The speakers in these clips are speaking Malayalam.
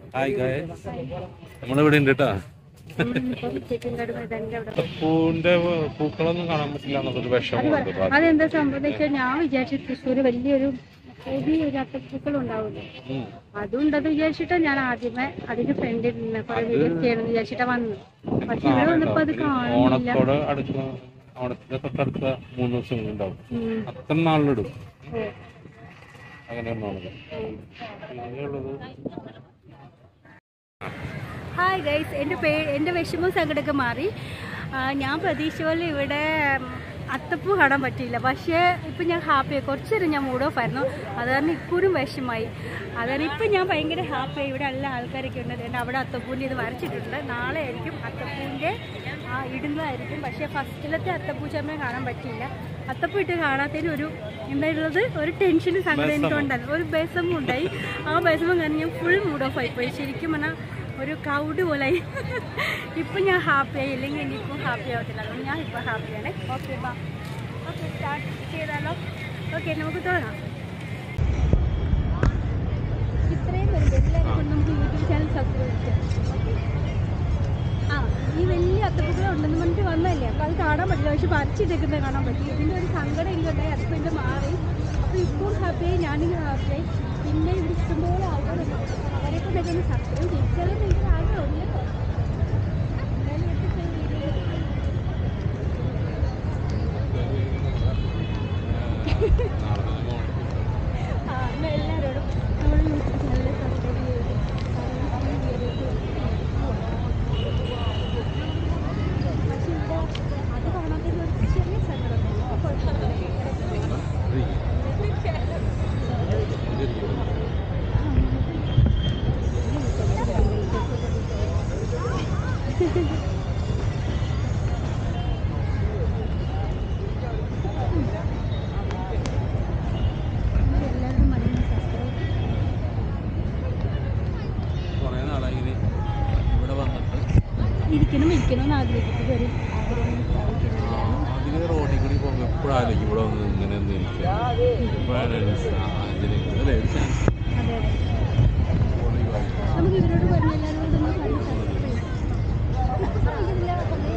ഹായ് ഗായ നമ്മളിവിടെ ഉണ്ട് കേട്ടാ പൂവിന്റെ പൂക്കളൊന്നും കാണാൻ പറ്റില്ല എന്നൊരു വിഷമമുണ്ട് ഇപ്പൊ. അതെന്താ സംഭവം എന്ന് വെച്ചാൽ ഞാൻ വിചാരിച്ചു തൃശ്ശൂര് വലിയൊരു വലിയൊരു അത്തപ്പൂക്കൾ ഉണ്ടാവുമല്ലോ ഉം. അതുണ്ടെന്ന് വിചാരിച്ചിട്ടാ ഞാൻ ആദ്യമേ അതിന്റെ ഫ്രണ്ടിൽ നിന്ന് കുറെ വീഡിയോസ് ചെയ്യണമെന്ന് വിചാരിച്ചിട്ടാ വന്നു പക്ഷെ ഇവിടെ വന്നപ്പോ അത് കാണുന്നില്ല ഓണത്തോട് അടുക്കുന്ന ഓണത്തിന്റെ തൊട്ടടുത്ത മൂന്ന് ദിവസം ഉണ്ടാവും ഉം. അത്ര നാളിലിടും ഓ. അങ്ങനെയാണ് ഉള്ളത് പിന്നെയുള്ളത് ഹായ് ഗൈസ് എൻ്റെ പേ എൻ്റെ വിഷമവും സങ്കടമൊക്കെ മാറി ആ, ഞാൻ പ്രതീക്ഷ പോലെ ഇവിടെ ഉം, അത്തപ്പൂ കാണാൻ പറ്റിയില്ല പക്ഷേ ഇപ്പം ഞാൻ ഹാപ്പിയായി കുറച്ച് നേരം ഞാൻ മൂഡ് ഓഫ് ആയിരുന്നു അത് കാരണം ഇപ്പോഴും വിഷമായി അതാണ് ഇപ്പം ഞാൻ ഭയങ്കര ഹാപ്പിയായി ഇവിടെ എല്ലാ ആൾക്കാരൊക്കെ ഉണ്ട് എൻ്റെ അവിടെ അത്തപ്പൂവിൻ്റെ ഇത് വരച്ചിട്ടുണ്ട് നാളെ ആയിരിക്കും അത്തപ്പൂവിൻ്റെ ആ ഇടുന്നതായിരിക്കും പക്ഷേ ഫസ്റ്റിലത്തെ അത്തപ്പൂ ചമ്മയെ കാണാൻ പറ്റിയില്ല അത്തപ്പൂ ഇട്ട് കാണാത്തതിന് ഒരു എന്തായുള്ളത് ഒരു ടെൻഷനും സങ്കടം എനിക്കുണ്ടല്ലോ ഒരു ബേസമും ഉണ്ടായി ആ ബേസമം കാരണം ഞാൻ ഫുൾ മൂഡ് ഓഫ് ആയിപ്പോയി ശരിക്കും പറഞ്ഞാൽ ഒരു കൗഡ് പോലായി ഇപ്പം ഞാൻ ഹാപ്പിയായി ഇല്ലെങ്കിൽ എനിക്കും ഹാപ്പി ആവത്തില്ല അതുകൊണ്ട് ഞാൻ ഇപ്പം ഹാപ്പിയാണ് ഓക്കെ ബാ ഓക്കെ സ്റ്റാർട്ട് ചെയ്താലോ ഓക്കെ നമുക്ക് തുടങ്ങാം ഇത്രയും പേരുണ്ട് എല്ലാവരും കൊണ്ട് നമുക്ക് യൂട്യൂബ് ചാനൽ സബ്സ്ക്രൈബ് ചെയ്യാം ആ ഈ വലിയ അത്തപ്പൂക്കൾ ഉണ്ടെന്ന് പറഞ്ഞിട്ട് വന്നതല്ലേ അപ്പോൾ അത് കാണാൻ പറ്റില്ല പക്ഷെ പറിച്ചിട്ടേക്കുന്നത് കാണാൻ പറ്റി ഇതിൻ്റെ ഒരു സങ്കടം എനിക്കുണ്ടായി അതിപ്പോൾ എൻ്റെ മാറി അപ്പോൾ ഇപ്പോൾ ഹാപ്പിയായി ഞാനും ഹാപ്പിയായി പിന്നെ ഇവിടെ ഇഷ്ടംപോലെ ആളുകളുണ്ട് അവരെ കൊണ്ടൊക്കെ ഒന്ന് സബ്സ്ക്രൈബ് ചെയ്യിച്ചാലും എനിക്ക് ആഗ്രഹമില്ല കേട്ടോ എന്തായാലും ഇവിടുത്തെ വീഡിയോ ആ എന്നാ എല്ലാവരോടും നമ്മുടെ യൂട്യൂബ് ചാനൽ സബ്സ്ക്രൈബ് ചെയ്ത് പക്ഷേ ഇവിടെ അത് കാണാത്തതിന് ഒരു ചെറിയ സങ്കടം കുഴപ്പമില്ല എല്ലാവരും മലയാളം സബ്സ്ക്രൈബ് കുറേ നാളായി ഇങ്ങനെ ഇവിടെ വന്നിട്ട് ഇരിക്കണം ഇരിക്കണം എന്ന് ആഗ്രഹിക്കുന്നത് ഒരു ആഗ്രഹം സാധിക്കുന്നില്ല അതിന് റോഡിൽ കൂടി പോകുമ്പോൾ എപ്പോഴും ആലോചിക്കും ഇവിടെ വന്ന് ഇങ്ങനെ ഒന്ന് ഇരിക്കാം ഇപ്പോഴാണ് ഒരു സാഹചര്യം അല്ലേ ഒരു ചാൻസ് അതെ അതെ നമുക്ക് ഇവരോട് പറഞ്ഞ എല്ലാവരോടും ഒന്ന് കണ്ട് സബ്സ്ക്രൈബ് ചെയ്യാം ഇപ്പൊ കാണിക്കുന്നില്ല വേണ്ട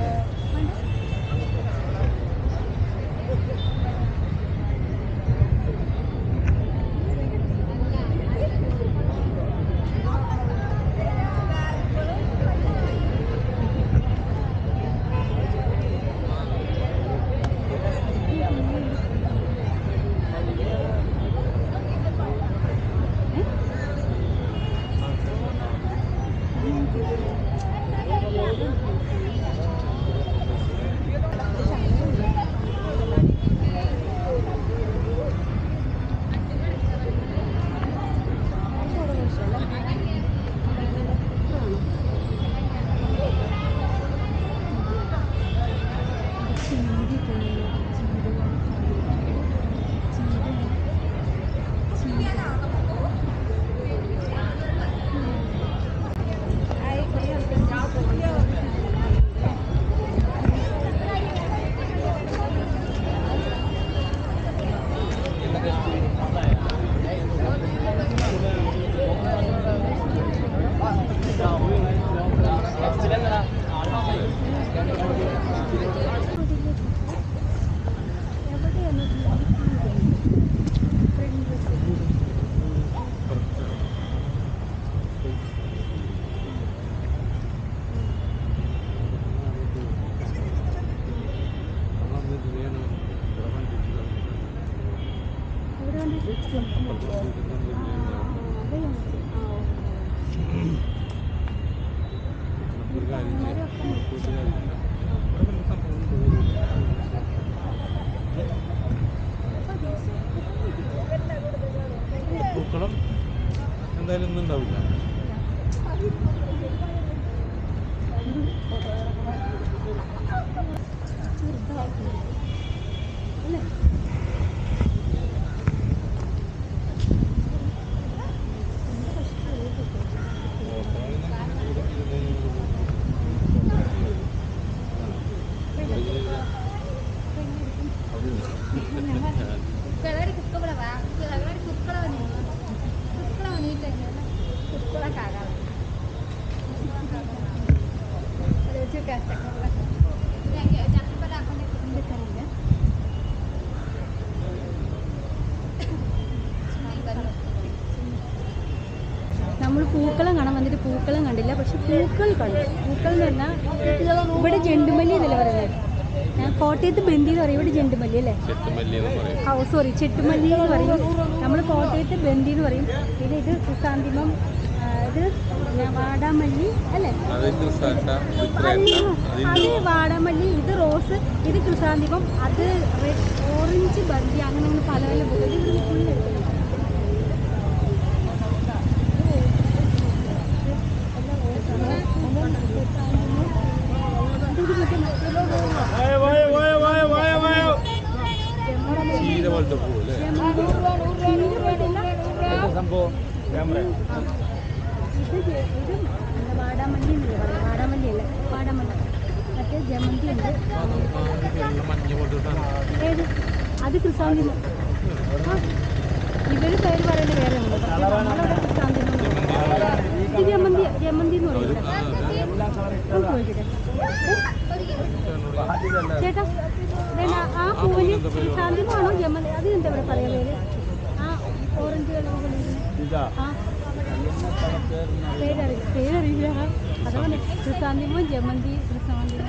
എവിടെയാണ് ഫ്രണ്ട് എവിടെ പൂക്കളം എന്തായാലും ഇന്ന് ഉണ്ടാവില്ല ಕೆಳಗಡೆ ಕುತ್ಕೊಬಿಡವಾ ಕೆಳಗಡೆ ಕುತ್ಕೊಳ್ಳೋ ನೀನು ಕುತ್ಕೊಳ್ಳೋ ನೀಟಾಗಿ ಕುತ್ಕೊಳಕ್ಕಾಗಲ್ಲ പൂക്കളം കാണാൻ വന്നിട്ട് പൂക്കളം കണ്ടില്ല പക്ഷെ പൂക്കൾ കണ്ടു പൂക്കൾ എന്ന് പറഞ്ഞാൽ ഇവിടെ ജെണ്ടുമല്ലി എന്നല്ലേ പറയുന്നത് ഞാൻ കോട്ടയത്ത് ബന്ദി എന്ന് പറയും ഇവിടെ ജെണ്ടുമല്ലി അല്ലേ ചെട്ടുമല്ലി എന്ന് പറയും ഓ സോറി ചെട്ടുമല്ലി എന്ന് പറയും നമ്മൾ കോട്ടയത്ത് ബന്ദി എന്ന് പറയും പിന്നെ ഇത് ക്രിസാന്തിമം ആ, ഇത് പിന്നെ വാടാമല്ലി അല്ലേ അത് ക്രിസാട്ട ഇത് അല്ല, ക്രേട്ട അത് അതിൻ്റെ വാടാമല്ലി ഇത് റോസ് ഇത് ക്രിസാന്തിമം അത് റെഡ് ഓറഞ്ച് ബന്ദി അങ്ങനെ അങ്ങനെ പല പല പൂക്കൾ ഇത് ഫുൾ എടുക്കണം ചീര പോലത്തെ പൂ അല്ലേ ഇത് ജെ- ഇത് എന്താ വാടാമല്ലി എന്നല്ലേ പറയാം വാടാമല്ലി അല്ല വാടാമല്ലി മറ്റേ ജമന്തി ഉണ്ട് മഞ്ഞ പോലത്തെ സാധനം ഏത് അത് ക്രിസാന്തിമം ആ ഇവര് പേര് പറയുന്നത് വേറെ ഉണ്ട് പക്ഷേ നമ്മളവിടെ ക്രിസാന്തിമം ഇത് ജമന്തി ജമന്തി എന്ന് ഒരു പറയുന്നത് ആ, ഒന്ന് ചോദിക്കട്ടെ ചേട്ടാ then ആ- ആ പൂവിന് ക്രിസാന്തിമാണോ ജമന്തി അത് എന്താ ഇവിടെ പറയാ പേര് ആ ഓറഞ്ച് കളർ പോലെ ഇരിക്കുന്നെ. ആ പേരറിയില്ല പേരറിയില്ല അതാണ് ക്രിസാന്തിമോ ജമന്തി ക്രിസാന്തിമോ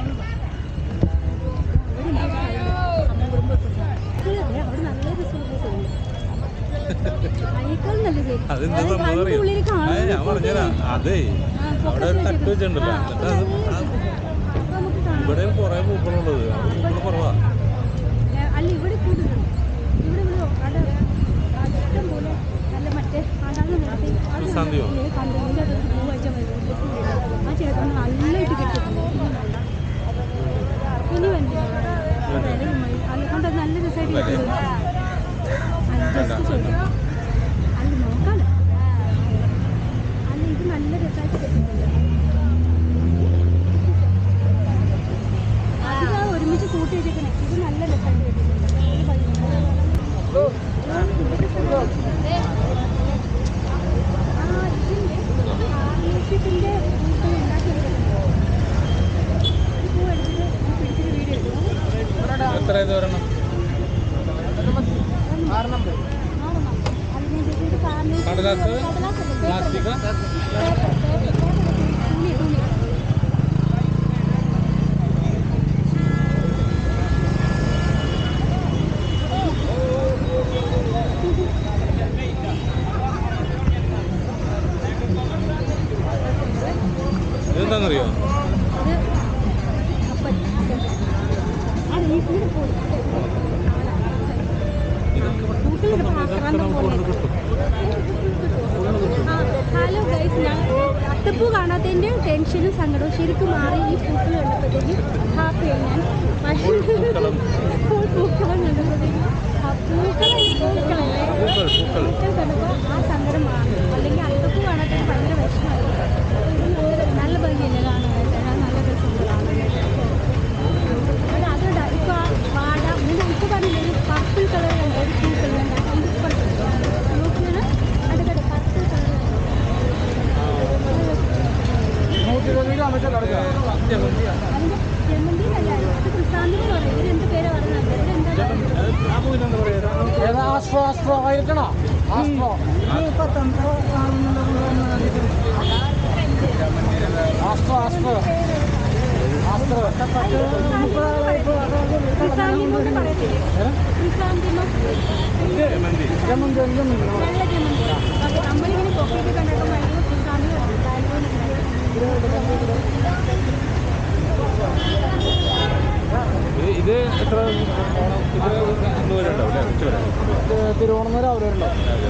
അവിടെ നല്ല രസമുള്ള അതിനേക്കാൾ നല്ലത് അതെന്താ അത് സംഭവം അറിയോ കണ്ണുള്ളിൽ ആ, കാണാൻ ഞാൻ പറഞ്ഞുതരാം അതേ ആ, അവിടെ ഒരു തട്ട് വെച്ചിട്ടുണ്ടല്ലോ ആ, എന്നിട്ട് അത് അപ്പൊ അത് നമുക്ക് കാണാം. ഇവിടെ കുറേ പൂക്കളുള്ളത് അവിടെ പൂക്കൾ കുറവാ ഏ, അല്ല ഇവിടെ കൂടുതലുണ്ട് ഇവിടെ ഇവിടെ അവിടെ ഇഷ്ടം പോലെ നല്ല മറ്റേ അതാണ് നേരത്തെ അത് ക്രിസാന്തിയോ? ഏ, കണ്ടതിൻ്റെ അത് പൂ വെച്ച മതി. ആ ചേട്ടൻ നല്ലതായിട്ട് കെട്ടിട്ടുണ്ട് ഇനി വേണ്ട അതുകൊണ്ട് നല്ല രസമായിട്ട് കെട്ടിയത് ജസ്റ്റ് ചോദിക്കാം അല്ല നോക്കാലോ അല്ല ഇത് നല്ല രസമായിട്ട് കെട്ടിട്ടുണ്ട് അത് ഞാൻ ഒരുമിച്ച് കൂട്ടി വെച്ചേക്കണേ ഇത് നല്ല രസമായിട്ട് കെട്ടിട്ടുണ്ട് ഇത് ഭംഗിയുണ്ട്. ആ, ഇതില്ലേ? ആർലേഷ്യത്തിന്റെ പൂക്കൾ ഉണ്ടാക്കിയെടുത്തിട്ടുണ്ട്. ഈ പൂ എടുത്തിട്ട് പിടിച്ചിട്ട് വീഡിയോ എടുക്കണം എത്ര ഇത് ഒരെണ്ണം ആറെണ്ണം അതിനനുസരിച്ച് ഇത് കാർലേഷ്യ- കടലാസ്? കടലാസല്ല, പ്ലാസ്റ്റിക് പേപ്പർ, പേപ്പർ, പേപ്പർ, തുണി, തുണി. ഇതെന്താണെന്നറിയോ അത് അപ്പം ആ റീഫിൽ പോയി ഇതൊക്കെ പൂക്കളിത് ആക്രാന്തം പോലെ ആ, ഹലോ ഗൈസ് ഞാൻ അത്തപ്പൂ കാണാത്തതിൻ്റെ ടെൻഷനും സങ്കടവും ശരിക്കും മാറി ഈ പൂക്കൾ കണ്ടപ്പോഴത്തേക്കും ഹാപ്പിയായി ഞാൻ പക്ഷേ പൂക്കളം. ഇപ്പോൾ പൂക്കളം കണ്ടപ്പോഴത്തേക്കും ആ പൂക്കളെ പൂക്കളല്ലേ പൂക്കൾ പൂക്കൾ പൂക്കൾ കണ്ടപ്പോൾ ആ സങ്കടം മാറി അല്ലെങ്കിൽ അത്തപ്പൂ കാണാത്തതിന് ഭയങ്കര വിഷമമായി നല്ല ഭംഗിയല്ലേ കാണാനായിട്ട് ആ നല്ല രസമുണ്ട് കാണാനായിട്ട് അത് അതുകൊണ്ട് ഇപ്പോൾ ആ വാട നിങ്ങൾ ഇപ്പോൾ പറഞ്ഞില്ലേ ഒരു പർപ്പിൾ കളർ കണ്ട ഒരു പൂക്കൾ കണ്ട ഇപ്പോൾ നോക്കിയാണ് അടുക്കടെ പർപ്പിൾ കളർ അതിന്റെ ജമന്തിയിലല്ല അത് ക്രിസാന്തി എന്ന് പറയും ഇവരെന്ത് പേരാ പറയുന്നത് ഇവരെന്താ ആ പൂവിന് എന്താ പറയുക ആസ്ട്രോ ആസ്ട്രോ ആയിരിക്കണോ astro astro astro astro chrysanthemum എന്ന് പറയത്തില്ലേ ക്രിസാന്തിമം ജമന്തി ജമന്തി ജമന്തി നല്ല ജമന്തി അപ്പൊ നമ്മളിങ്ങനെ പൊക്കിയിട്ട് കണ്ടപ്പോൾ ഭയങ്കര ക്രിസാന്തി ഇത് ഇത് എത്ര ഇത് അന്ന് വരെ ഉണ്ടാവും അല്ലേ ഉച്ച വരെ തിരുവോണം വരെ അവരുണ്ടോ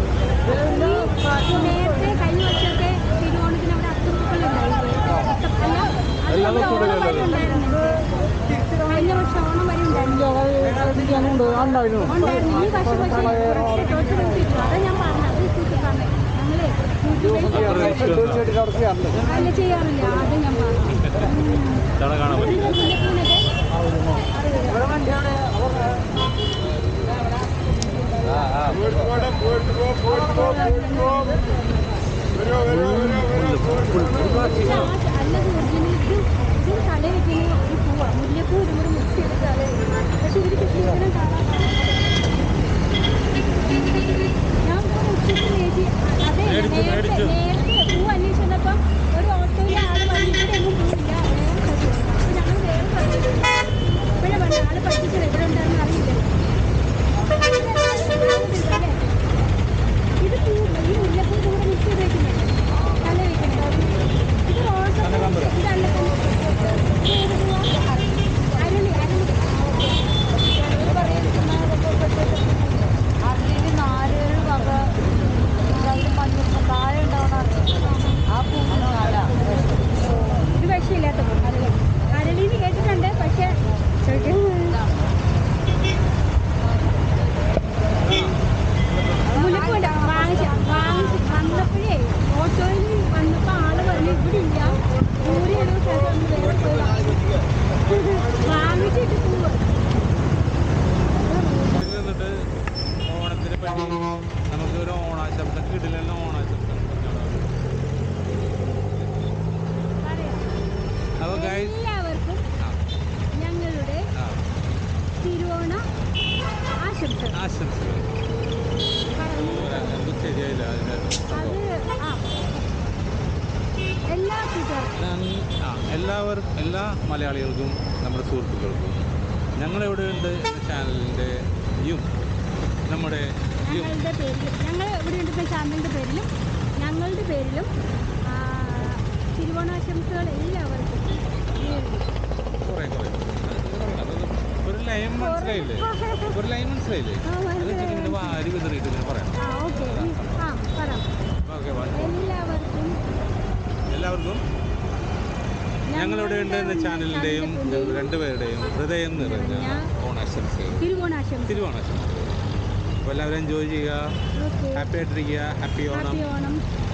ഈ നേരത്തെ കഴിഞ്ഞ വർഷമൊക്കെ തിരുവോണത്തിന് അവിടെ അത്തപ്പൂക്കൾ എല്ലാ ദിവസവും ഉണ്ടായിരുന്നു കഴിഞ്ഞ വർഷം ഓണം വരെ ഉണ്ടായിരുന്നു ഉണ്ട് ഉണ്ടായിരുന്നു ഉണ്ടായിരുന്നു ഈ വർഷം പക്ഷേ കുറച്ച് കുറച്ച് നിർത്തിയിട്ടു അതാ ഞാൻ പറഞ്ഞത് അത് സൂപ്പർ പറഞ്ഞത് ഞങ്ങള് യൂട്യൂബിൽ തീർച്ചയായിട്ടും അവിടെ ചെയ്യാറുണ്ട് അല്ല ചെയ്യാറില്ല അത് ഞാൻ പറഞ്ഞു ഇതാണ് കാണാൻ പറ്റും മുല്ലപ്പൂവിനൊക്കെ പക്ഷേ ആ അല്ലത് ഒറിജിനൽ ഇത് ഇത് തലയിൽ വെക്കുന്ന ഈ പൂവാ മുല്ലപ്പൂ ഇതും കൂടി മിക്സ് ചെയ്ത് തലയിൽ പക്ഷെ ഇവർ കൃഷ്ണീകരണം കാണാൻ ഞാൻ ഉച്ചയ്ക്ക് നേരി അതെ മേടിച്ചു, നേരത്തെ മേടിച്ചു. നേരത്തെ പൂ അന്വേഷിച്ച് തിരുവോണാശംസകൾ ആശംസകൾ എന്തും ശരിയായില്ല അതിൻ്റെ അത് സംഭവം ആ എല്ലാ കൂട്ടുകാർക്കും ഞാൻ ആ എല്ലാവർക്കും എല്ലാ മലയാളികൾക്കും നമ്മുടെ സുഹൃത്തുക്കൾക്കും ഞങ്ങളിവിടെ ഉണ്ട് എന്ന ചാനലിൻ്റെ യും നമ്മുടെ യും ഞങ്ങളുടെ പേരിൽ ഞങ്ങൾ ഇവിടെ ഉണ്ട് ചാനലിൻ്റെ പേരിലും ഞങ്ങളുടെ പേരിലും ആ, തിരുവോണാശംസകൾ എല്ലാവർക്കും നേരുന്നു. കുറേ കുറേ അത് ഒരു ലൈൻ മനസ്സിലായില്ലേ ഒരു ലൈൻ മനസ്സിലായില്ലേ ആ, മനസ്സിലായി. അത് വെച്ചിട്ട് ഇങ്ങനെ വാരി വിതറിയിട്ട് ഇങ്ങനെ പറയണം ആ ഓക്കെ ആ പറ ഓക്കെ വൺ എല്ലാവർക്കും എല്ലാവർക്കും ഞങ്ങളിവിടെ ഉണ്ട് എന്ന ചാനലിൻ്റെയും രണ്ടുപേരുടെയും ഹൃദയം നിറഞ്ഞ ഓണാശംസകൾ തിരുവോണാശംസ തിരുവോണാശംസകൾ അപ്പോൾ എല്ലാവരും എൻജോയ് ചെയ്യുക ഓക്കെ ഹാപ്പി ആയിട്ടിരിക്കുക ഹാപ്പി ഓണം ഹാപ്പി ഓണം